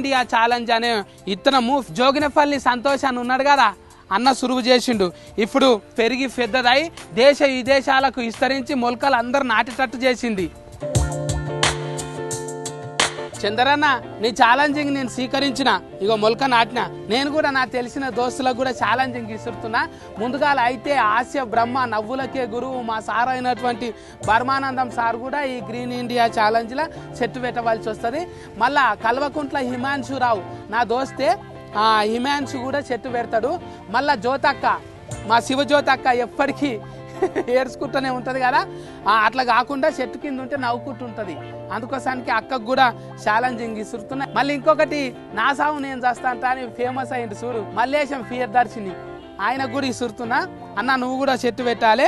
India challenge అనే ఇత్తనము జోగినపల్లి సంతోష్ అని ఉన్నాడు కదా అన్న సురువు చేసిండు ఇప్పుడు పెరిగి పెద్దదై దేశ విదేశాలకు విస్తరించి మొలకలు అందరు నాటేటట్టు చేసింది చందరన్న నీ ఛాలెంజింగ్ నేను స్వీకరించిన ఇగో మొలక నాటిన నేను కూడా నాకు తెలిసిన దోస్తులకు కూడా ఛాలెంజింగ్ ఇస్తున్నా ముందుగా అయితే ఆస్య బ్రహ్మ నవ్వులకే గురువు మా సార్ అయినటువంటి బర్మానందం సార్ కూడా ఈ గ్రీన్ ఇండియా ఛాలెంజ్లో చెట్టు పెట్టవలసి వస్తుంది మళ్ళా కల్వకుంట్ల హిమాంశు రావు నా దోస్తే ఆ హిమాంశు కూడా చెట్టు పెడతాడు మళ్ళా జ్యోతక్క మా శివజ్యోతక్క ఎప్పటికీ ఏడ్చుకుంటూనే ఉంటది కదా ఆ, అట్లా కాకుండా చెట్టు కింద ఉంటే నవ్వుకుంటూ ఉంటది అందుకోసానికి అక్కకు కూడా ఛాలెంజింగ్ ఇస్తున్నా మళ్ళీ ఇంకొకటి నా సాగు నేను చేస్తా అంటా అని ఫేమస్ అయింది చూడు మల్లేశం ఫియర్ దర్శిని ఆయనకు కూడా ఇస్తున్నా అన్న నువ్వు కూడా చెట్టు పెట్టాలి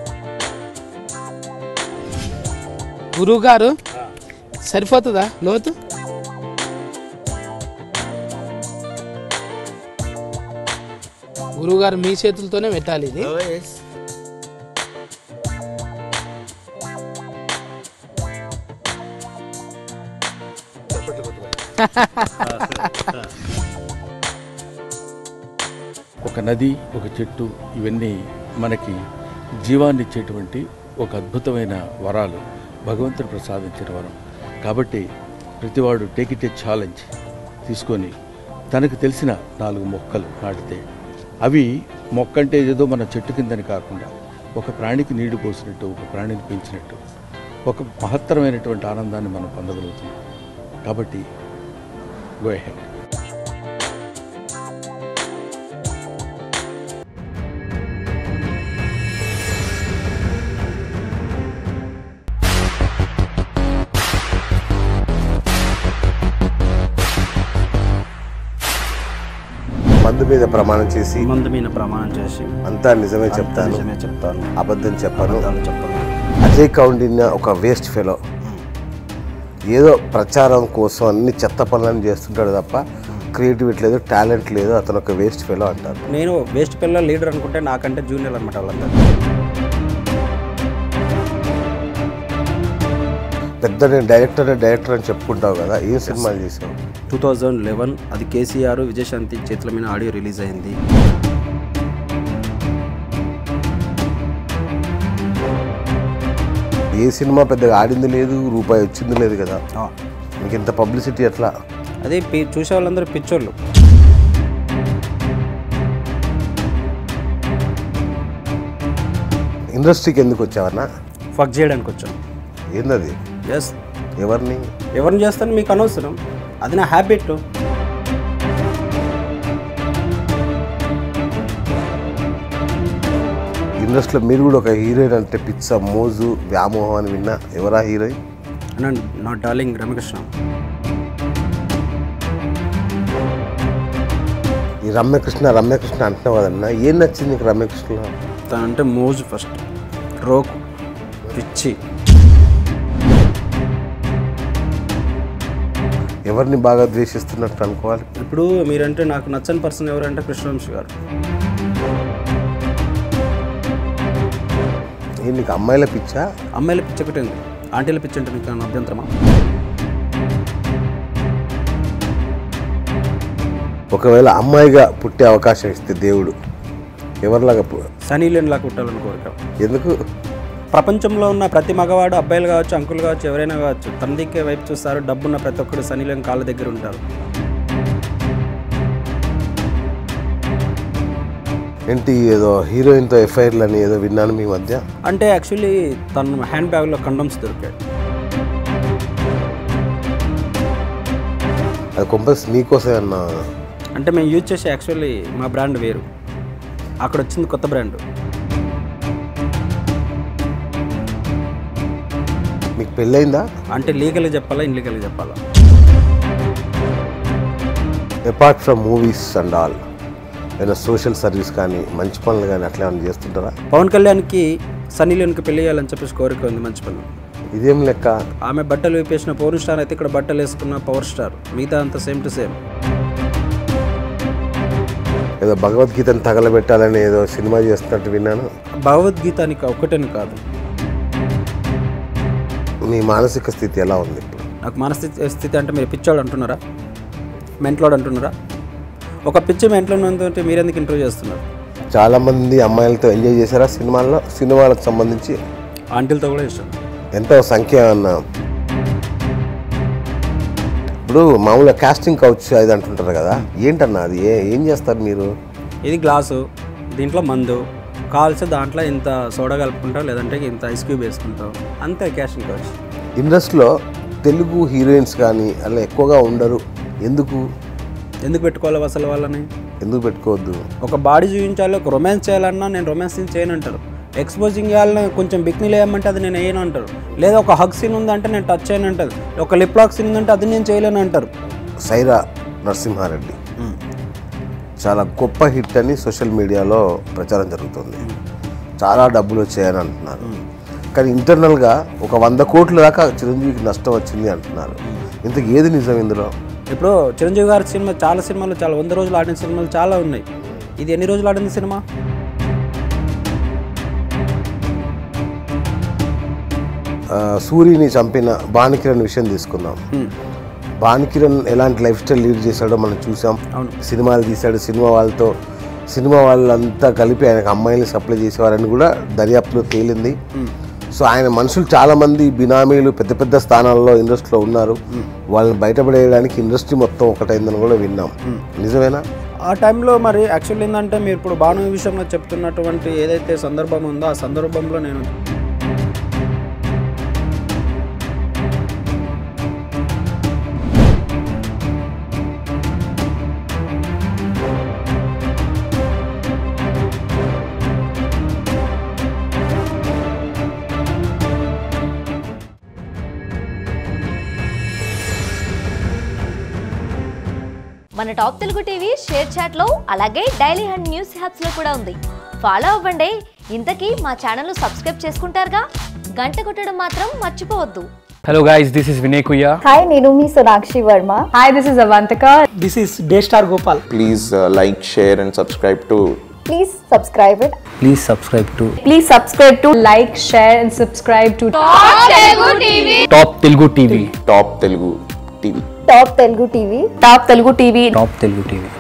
గురువు గారు సరిపోతుందా లోతు గురువు గారు మీ చేతులతోనే పెట్టాలి ఇది ఒక నది ఒక చెట్టు ఇవన్నీ మనకి జీవాన్ని ఇచ్చేటువంటి ఒక అద్భుతమైన వరాలు భగవంతుడు ప్రసాదించిన వరం కాబట్టి ప్రతివాడు టేక్ ఇట్ ఏ ఛాలెంజ్ తీసుకొని తనకు తెలిసిన నాలుగు మొక్కలు నాటితే అవి మొక్క అంటే ఏదో మన చెట్టు కిందని కాకుండా ఒక ప్రాణికి నీళ్లు పోసినట్టు ఒక ప్రాణిని పెంచినట్టు ఒక మహత్తరమైనటువంటి ఆనందాన్ని మనం పొందగలుగుతున్నాం కాబట్టి గో హెడ్ మందు మీద ప్రమాణం చేసి మందు మీద ప్రమాణం చేసి అంతా నిజమే చెప్తాను నిజమే చెప్తాను అబద్ధం చెప్పను అబద్ధాలు చెప్పను అజయ్ కౌండిన్య ఒక వేస్ట్ ఫెలో ఏదో ప్రచారం కోసం అన్ని చెత్త పనులను చేస్తుంటాడు తప్ప క్రియేటివిటీ లేదు టాలెంట్ లేదు అతను ఒక వేస్ట్ ఫెలో అంటారు నేను వేస్ట్ పిల్లల లీడర్ అనుకుంటే నాకంటే జూనియర్ అనమాట వాళ్ళందరూ పెద్ద నేను డైరెక్టర్ డైరెక్టర్ అని చెప్పుకుంటావు కదా ఏం సినిమాలు చేసావు టూ థౌజండ్ లెవెన్ అది కేసీఆర్ విజయశాంతి చేతుల మీద ఆడియో రిలీజ్ అయింది ఏ సినిమా పెద్దగా ఆడింది లేదు రూపాయి వచ్చింది లేదు కదా ఆ, మీకు ఇంత పబ్లిసిటీ ఎట్లా అదే పి- చూసే వాళ్ళందరూ పిచ్చోళ్ళు ఇండస్ట్రీకి ఎందుకు వచ్చావన్నా ఫక్ చేయడానికి వచ్చాం ఏందది ఎస్ ఎవరిని ఎవరిని చేస్తాను మీకు అనవసరం అది నా హ్యాబిట్ ఇండస్ట్రీలో మీరు కూడా ఒక హీరోయిన్ అంటే పిచ్చ మోజు వ్యామోహం అని విన్నా ఎవరా హీరోయిన్ అన్న నా డార్లింగ్ రమకృష్ణ ఈ రమ్యకృష్ణ రమ్యకృష్ణ అంటున్నావు కదన్నా ఏం నచ్చింది నీకు రమ్యకృష్ణ తనంటే మోజు ఫస్ట్ రోకు పిచ్చి ఎవరిని బాగా ద్వేషిస్తున్నట్టు అనుకోవాలి ఇప్పుడు మీరంటే నాకు నచ్చని పర్సన్ ఎవరంటే కృష్ణవంశీ గారు ఏ నీకు అమ్మాయిల పిచ్చా అమ్మాయిల పిచ్చి ఒకటే ఉంది ఆంటీల పిచ్చి అంటే మీకు ఏమైనా అభ్యంతరమా ఒకవేళ అమ్మాయిగా పుట్టే అవకాశం ఇస్తే దేవుడు ఎవరిలాగా పు- సనీ లేని లాగా కుట్టాలని కోరిక ఎందుకు ప్రపంచంలో ఉన్న ప్రతి మగవాడు అబ్బాయిలు కావచ్చు అంకులు కావచ్చు ఎవరైనా కావచ్చు తన దిక్కే వైపు చూస్తారు డబ్బున్న ప్రతి ఒక్కరు సనీ లేని కాళ్ళ దగ్గర ఉంటారు ఏంటి ఏదో హీరోయిన్తో ఎఫ్ఐఆర్లు అని ఏదో విన్నాను మీ మధ్య అంటే యాక్చువల్లీ తన హ్యాండ్ బ్యాగ్లో కండమ్స్ దొరికాడు అది కొంపస్ నీకోసం అన్నా అంటే మేము యూజ్ చేసే యాక్చువల్లీ మా బ్రాండ్ వేరు అక్కడ వచ్చింది కొత్త బ్రాండ్ మీకు పెళ్ళయిందా అంటే లీగల్గా చెప్పాలా ఇన్లీగల్గా చెప్పాలా apart from movies and all ఏదైనా సోషల్ సర్వీస్ కానీ మంచి పనులు కానీ అట్లా ఏమైనా చేస్తుంటారా పవన్ కళ్యాణ్కి సన్నీ లేనికి పెళ్లి చేయాలని చెప్పేసి కోరిక ఉంది మంచి పని ఇదేం లెక్క ఆమె బట్టలు వేపేసిన పవర్ స్టార్ అయితే ఇక్కడ బట్టలు వేసుకున్న పవర్ స్టార్ మిగతా అంతా సేమ్ టు సేమ్ ఏదో భగవద్గీతను తగలబెట్టాలని ఏదో సినిమా చేస్తున్నట్టు విన్నాను భగవద్గీతానికి ఒక్కటని కాదు మీ మానసిక స్థితి ఎలా ఉంది ఇప్పుడు నాకు మానసిక స్థితి అంటే మీరు పిచ్చోళ్ళు అంటున్నారా మెంట్లోడ్ అంటున్నారా ఒక పిచ్చి మెంట్లో ఉంటే మీరెందుకు ఇంటర్వ్యూ చేస్తున్నారు చాలామంది అమ్మాయిలతో ఎంజాయ్ చేశారా సినిమాల్లో సినిమాలకు సంబంధించి ఆంటీలతో కూడా ఇష్టం ఎంతో సంఖ్య అన్న ఇప్పుడు మామూలుగా కాస్టింగ్ కౌచ్ అది అంటుంటారు కదా ఏంటన్నా అది ఏ ఏం చేస్తారు మీరు ఇది గ్లాసు దీంట్లో మందు కాల్సి దాంట్లో ఇంత సోడా కలుపుకుంటావు లేదంటే ఇంత ఐస్ క్యూబ్ వేసుకుంటావు అంతే క్యాష్ ఇంకోవచ్చు ఇండస్ట్రీలో తెలుగు హీరోయిన్స్ కానీ అలా ఎక్కువగా ఉండరు ఎందుకు ఎందుకు పెట్టుకోవాలి అసలు వాళ్ళని ఎందుకు పెట్టుకోవద్దు ఒక బాడీ చూపించాలి ఒక రొమాన్స్ చేయాలన్నా నేను రొమాన్స్ సీన్ చేయను అంటారు ఎక్స్పోజింగ్ చేయాలని కొంచెం బిక్నీ వేయమంటే అది నేను వేయను అంటారు లేదా ఒక హగ్ సీన్ ఉందంటే నేను టచ్ చేయను అంటారు ఒక లిప్ లాక్ సీన్ ఉందంటే అది నేను చేయలేను అంటారు సైరా నరసింహారెడ్డి చాలా గొప్ప హిట్ అని సోషల్ మీడియాలో ప్రచారం జరుగుతుంది చాలా డబ్బులు వచ్చాయని అంటున్నారు కానీ ఇంటర్నల్గా ఒక వంద కోట్ల దాకా చిరంజీవికి నష్టం వచ్చింది అంటున్నారు ఇంతకు ఏది నిజం ఇందులో ఇప్పుడు చిరంజీవి గారి సినిమా చాలా సినిమాలు చాలా వంద రోజులు ఆడిన సినిమాలు చాలా ఉన్నాయి ఇది ఎన్ని రోజులు ఆడింది సినిమా ఆ, సూరిని చంపిన భానుకిరణ్ విషయం తీసుకుందాం భానుకిరణ్ ఎలాంటి లైఫ్ స్టైల్ లీడ్ చేశాడో మనం చూసాం అవును. సినిమాలు తీశాడు సినిమా వాళ్ళతో సినిమా వాళ్ళంతా కలిపి ఆయనకు అమ్మాయిలు సప్లై చేసేవారని కూడా దర్యాప్తులో తేలింది సో ఆయన మనుషులు చాలా మంది బినామీలు పెద్ద పెద్ద స్థానాల్లో ఇండస్ట్రీలో ఉన్నారు వాళ్ళని బయటపడేయడానికి ఇండస్ట్రీ మొత్తం ఒకటైందని కూడా విన్నాం నిజమేనా ఆ టైంలో మరి యాక్చువల్ ఏంటంటే మీరు ఇప్పుడు భాను విషయంలో చెప్తున్నటువంటి ఏదైతే సందర్భం ఉందో ఆ సందర్భంలో నేను మన టాప్ తెలుగు టీవీ షేర్ చాట్లో అలాగే డైలీ హండ్ న్యూస్ హ్యాప్స్ లో కూడా ఉంది ఫాలో అవ్వండి ఇంతకీ మా ఛానల్ సబ్స్క్రైబ్ చేసుకుంటారుగా గంట కొట్టడం మాత్రం మర్చిపోవద్దు Hello guys, this is Vinay Kuya. Hi, నేను మీ Sonakshi Varma Hi, this is Avantika. This is day star Gopal please uh, like, share, and subscribe to please subscribe it Please subscribe to Please subscribe to like, share, and subscribe to Top Telugu TV. Top Telugu TV. Top Telugu TV Top Telugu TV. Top Telugu TV.